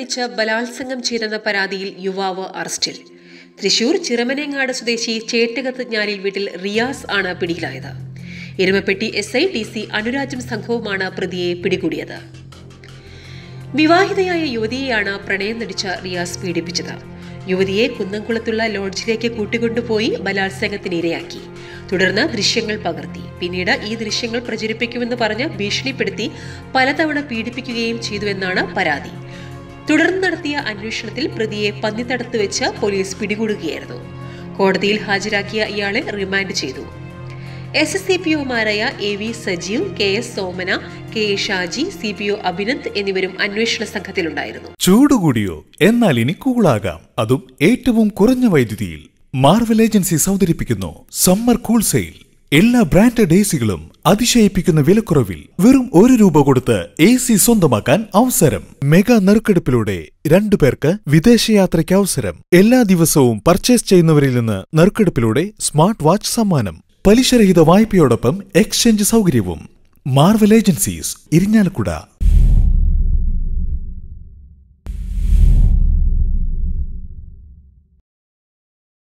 നയിച്ച് ബലാത്സംഗം ചെയ്തെന്ന പരാതിയിൽ യുവാവ് അറസ്റ്റിൽ തൃശൂർ ചിറമനേങ്ങാട് സ്വദേശി ചേട്ടകത്ത് ഞാലിൽ വീട്ടിൽ റിയാസ് ആണ് പിടിയിലായത് Erumapetty S I T C അനുരാജും സംഘവുമാണ് പ്രതിയെ പിടികൂടിയത് വിവാഹിതയായ യുവതിയെയാണ് പ്രണയം നടിച്ച റിയാസ് പീഡിപ്പിച്ചത് യുവതിയെ കുന്നംകുളത്തുള്ള ലോഡ്ജിലേക്ക് കൂട്ടിക്കൊണ്ടുപോയി ബലാത്സംഗത്തിന് ഇരയാക്കി തുടർന്ന് ദൃശ്യങ്ങൾ പകർത്തി പിന്നീട് ഈ ദൃശ്യങ്ങൾ പ്രചരിപ്പിക്കുമെന്ന് പറഞ്ഞ് ഭീഷണിപ്പെടുത്തി പലതവണ പീഡിപ്പിക്കുകയും ചെയ്തുവെന്നാണ് പരാതി തുടർന്ന് നടത്തിയ അന്വേഷണത്തിൽ പ്രതിയെ പന്നിത്തടത്ത് വെച്ച് പോലീസ് പിടികൂടുകയായിരുന്നു കോടതിയിൽ ഹാജരാക്കിയ ഇയാളെ റിമാൻഡ് ചെയ്തു എസ് എസ് സി പി ഒമാരായ A V Sajeev K S സോമന K A Shaji C P O Abhinand എന്നിവരും അന്വേഷണ സംഘത്തിലുണ്ടായിരുന്നു ചൂടുകൂടിയോ എന്നാൽ ഇനി കൂളാകാം അതും ഏറ്റവും കുറഞ്ഞ വൈദ്യുതിയിൽ മാർവൽ ഏജൻസീസ് അവതരിപ്പിക്കുന്നു സമ്മർ കൂൾ സെയിൽ എല്ലാ ബ്രാൻഡഡ് എ സികളും അതിശയിപ്പിക്കുന്ന വിലക്കുറവിൽ വെറും ഒരു രൂപ കൊടുത്ത് എ സി സ്വന്തമാക്കാൻ അവസരം മെഗാ നറുക്കെടുപ്പിലൂടെ രണ്ടു പേർക്ക് വിദേശയാത്രയ്ക്ക് അവസരം എല്ലാ ദിവസവും പർച്ചേസ് ചെയ്യുന്നവരിൽ നിന്ന് നറുക്കെടുപ്പിലൂടെ സ്മാർട്ട് വാച്ച് സമ്മാനം പലിശരഹിത വായ്പയോടൊപ്പം എക്സ്ചേഞ്ച് സൗകര്യവും മാർവൽ ഏജൻസീസ് ഇരിഞ്ഞാലക്കുട